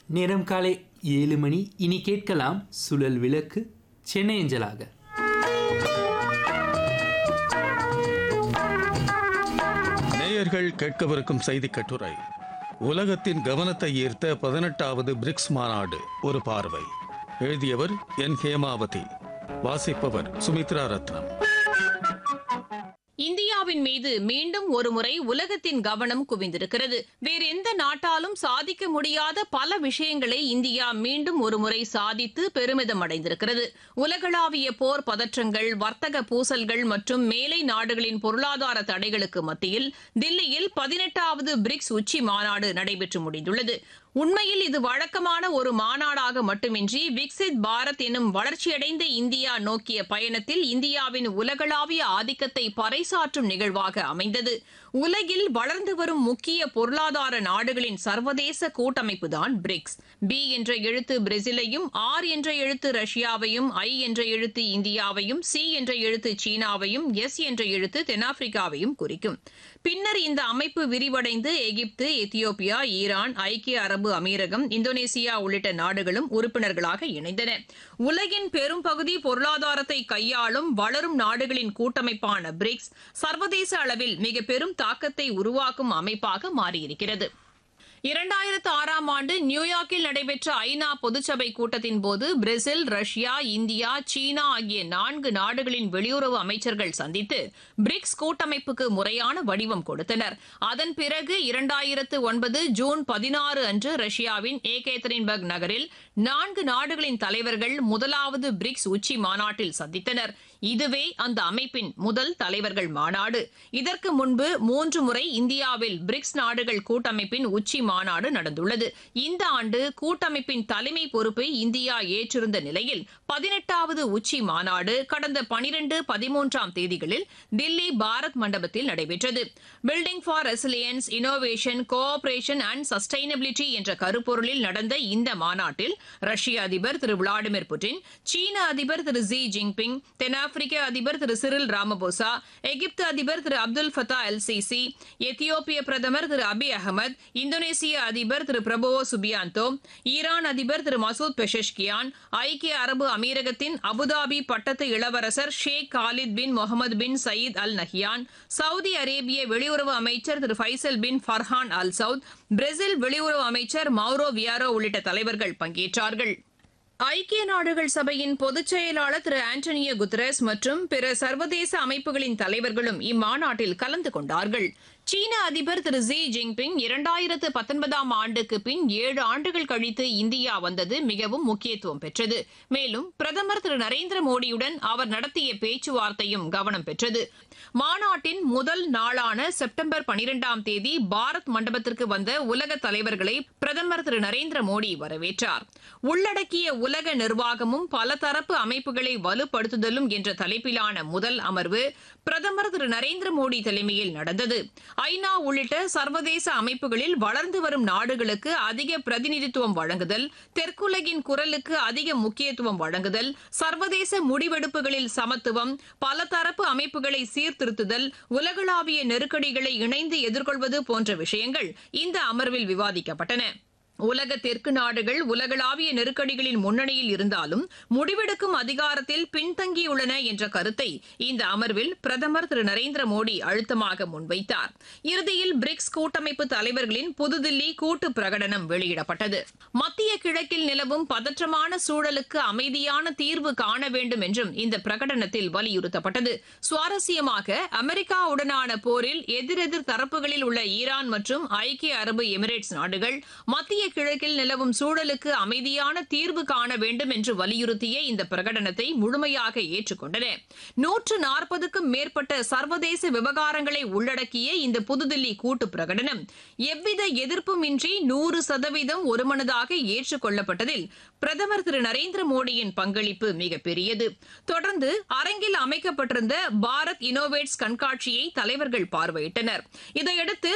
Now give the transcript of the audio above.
நேரம் காலை ஏழு மணி இனி கேட்கலாம் சுழல் விளக்கு சென்னை அஞ்சலாக நேயர்கள் கேட்கவிருக்கும் செய்தி கட்டுரை உலகத்தின் கவனத்தை ஈர்த்த பதினெட்டாவது பிரிக்ஸ் மாநாடு ஒரு பார்வை எழுதியவர் என் ஹேமாவதி வாசிப்பவர் சுமித்ரா ரத்னம் இந்தியாவின் மீது மீண்டும் ஒருமுறை உலகத்தின் கவனம் குவிந்திருக்கிறது வேறு எந்த நாட்டாலும் சாதிக்க முடியாத பல விஷயங்களை இந்தியா மீண்டும் ஒருமுறை சாதித்து பெருமிதம் அடைந்திருக்கிறது உலகளாவிய போர் பதற்றங்கள் வர்த்தக பூசல்கள் மற்றும் மேலை நாடுகளின் பொருளாதார தடைகளுக்கு மத்தியில் தில்லியில் பதினெட்டாவது பிரிக்ஸ் உச்சி மாநாடு நடைபெற்று முடிந்துள்ளது உண்மையில் இது வழக்கமான ஒரு மாநாடாக மட்டுமின்றி விக்சித் பாரத் எனும் வளர்ச்சியடைந்த இந்தியா நோக்கிய பயணத்தில் இந்தியாவின் உலகளாவிய ஆதிக்கத்தை பறைசாற்றும் நிகழ்வாக அமைந்தது உலகில் வளர்ந்து வரும் முக்கிய பொருளாதார நாடுகளின் சர்வதேச கூட்டமைப்புதான் பிரிக்ஸ் பி என்ற எழுத்து பிரேசிலையும் ஆர் என்ற எழுத்து ரஷ்யாவையும் ஐ என்ற எழுத்து இந்தியாவையும் சி என்ற எழுத்து சீனாவையும் எஸ் என்ற எழுத்து தென்னாப்பிரிக்காவையும் குறிக்கும் பின்னர் இந்த அமைப்பு விரிவடைந்து எகிப்து எத்தியோப்பியா ஈரான் ஐக்கிய அரபு அமீரகம் இந்தோனேசியா உள்ளிட்ட நாடுகளும் உறுப்பினர்களாக இணைந்தன உலகின் பெரும்பகுதி பொருளாதாரத்தை கையாளும் வளரும் நாடுகளின் கூட்டமைப்பான பிரிக்ஸ் சர்வதேச அளவில் மிக பெரும் தாக்கத்தை உருவாக்கும் அமைப்பாக மாறியிருக்கிறது இரண்டாயிரத்து ஆறாம் ஆண்டு நியூயார்க்கில் நடைபெற்ற ஐநா பொதுச்சபை கூட்டத்தின் போது பிரேசில் ரஷ்யா இந்தியா சீனா ஆகிய நான்கு நாடுகளின் வெளியுறவு அமைச்சர்கள் சந்தித்து பிரிக்ஸ் கூட்டமைப்புக்கு முறையான வடிவம் கொடுத்தனர் அதன் பிறகு இரண்டாயிரத்து ஒன்பது ஜூன் பதினாறு அன்று ரஷ்யாவின் ஏகேத்தரின்பர்க் நகரில் நான்கு நாடுகளின் தலைவர்கள் முதலாவது பிரிக்ஸ் உச்சி மாநாட்டில் சந்தித்தனர் இதுவே அந்த அமைப்பின் முதல் தலைவர்கள் மாநாடு இதற்கு முன்பு மூன்று முறை இந்தியாவில் பிரிக்ஸ் நாடுகள் கூட்டமைப்பின் உச்சி மாநாடு நடந்துள்ளது இந்த ஆண்டு கூட்டமைப்பின் தலைமை பொறுப்பை இந்தியா ஏற்றிருந்த நிலையில் பதினெட்டாவது உச்சி மாநாடு கடந்த பனிரெண்டு பதிமூன்றாம் தேதிகளில் தில்லி பாரத் மண்டபத்தில் நடைபெற்றது building for resilience innovation cooperation and sustainability என்ற கருப்பொருளில் நடந்த இந்த மாநாட்டில் ரஷ்ய அதிபர் திரு விளாடிமிர் புட்டின் சீன அதிபர் திரு ஜி ஜின்பிங் தென்னாப்பிரிக்க அதிபர் திரு சிரில் ராமபோசா எகிப்து அதிபர் திரு அப்துல் ஃபத்தா எல் சிசி எத்தியோப்பிய பிரதமர் திரு அபி அகமது இந்தோனேசிய அதிபர் திரு பிரபோவோ சுபியாந்தோ ஈரான் அதிபர் திரு மசூத் பெஷஷ்கியான் ஐக்கிய அரபு அமீரகத்தின் அபுதாபி பட்டத்து இளவரசர் Sheikh Khaled bin Mohamed bin Zayed Al Nahyan Saudi அரேபிய வெளியுறவு அமைச்சர் திரு Faisal bin Farhan Al Saud Brazil வெளியுறவு அமைச்சர் மௌரோ வியாரோ உள்ளிட்ட தலைவர்கள் பங்கேற்றார்கள் ஐக்கிய நாடுகள் சபையின் பொதுச் செயலாளர் திரு ஆண்டனியோ குத்ரஸ் மற்றும் பிற சர்வதேச அமைப்புகளின் தலைவர்களும் இம்மாநாட்டில் கலந்து கொண்டார்கள் சீன அதிபர் திரு ஜி ஜின்பிங் இரண்டாயிரத்து பத்தொன்பதாம் ஆண்டுக்கு பின் ஏழு ஆண்டுகள் கழித்து இந்தியா வந்தது மிகவும் முக்கியத்துவம் பெற்றது மேலும் பிரதமர் திரு நரேந்திர மோடியுடன் அவர் நடத்திய பேச்சுவார்த்தையும் கவனம் பெற்றது மாநாட்டின் முதல் நாளான செப்டம்பர் பனிரெண்டாம் தேதி பாரத் மண்டபத்திற்கு வந்த உலக தலைவர்களை பிரதமர் திரு நரேந்திர மோடி வரவேற்றார் உள்ளடக்கிய உலக நிர்வாகமும் பல தரப்பு அமைப்புகளை வலுப்படுத்துதலும் என்ற தலைப்பிலான முதல் அமர்வு பிரதமர் திரு நரேந்திர மோடி தலைமையில் நடந்தது ஐநா உள்ளிட்ட சர்வதேச அமைப்புகளில் வளர்ந்து வரும் நாடுகளுக்கு அதிக பிரதிநிதித்துவம் வழங்குதல் தெற்குலகின் குரலுக்கு அதிக முக்கியத்துவம் வழங்குதல் சர்வதேச முடிவெடுப்புகளில் சமத்துவம் பல தரப்பு அமைப்புகளை சீர்திருத்துதல் உலகளாவிய நெருக்கடிகளை இணைந்து எதிர்கொள்வது போன்ற விஷயங்கள் இந்த அமர்வில் விவாதிக்கப்பட்டன உலக தெற்கு நாடுகள் உலகளாவிய நெருக்கடிகளின் முன்னணியில் இருந்தாலும் முடிவெடுக்கும் அதிகாரத்தில் பின்தங்கியுள்ளன என்ற கருத்தை இந்த அமர்வில் பிரதமர் திரு நரேந்திர மோடி அழுத்தமாக முன்வைத்தார் இறுதியில் பிரிக்ஸ் கூட்டமைப்பு தலைவர்களின் புதுதில்லி கூட்டு பிரகடனம் வெளியிடப்பட்டது மத்திய கிழக்கில் நிலவும் பதற்றமான சூழலுக்கு அமைதியான தீர்வு காண வேண்டும் என்றும் இந்த பிரகடனத்தில் வலியுறுத்தப்பட்டது சுவாரஸ்யமாக அமெரிக்காவுடனான போரில் எதிரெதிர் தரப்புகளில் உள்ள ஈரான் மற்றும் ஐக்கிய அரபு எமிரேட்ஸ் நாடுகள் மத்திய கிழக்கில் நிலவும் சூழலுக்கு அமைதியான தீர்வு காண வேண்டும் என்று வலியுறுத்திய இந்த பிரகடனத்தை முழுமையாக ஏற்றுக்கொண்டன நூற்று நாற்பதுக்கும் மேற்பட்ட சர்வதேச விவகாரங்களை உள்ளடக்கிய இந்த புதுதில்லி கூட்டு பிரகடனம் எவ்வித எதிர்ப்பும் இன்றி நூறு சதவீதம் ஒருமனதாக ஏற்றுக்கொள்ளப்பட்டதில் பிரதமர் திரு நரேந்திர மோடியின் பங்களிப்பு மிகப்பெரியது தொடர்ந்து அரங்கில் அமைக்கப்பட்டிருந்த பாரத் இனோவேட்ஸ் கண்காட்சியை தலைவர்கள் பார்வையிட்டனர் இதையடுத்து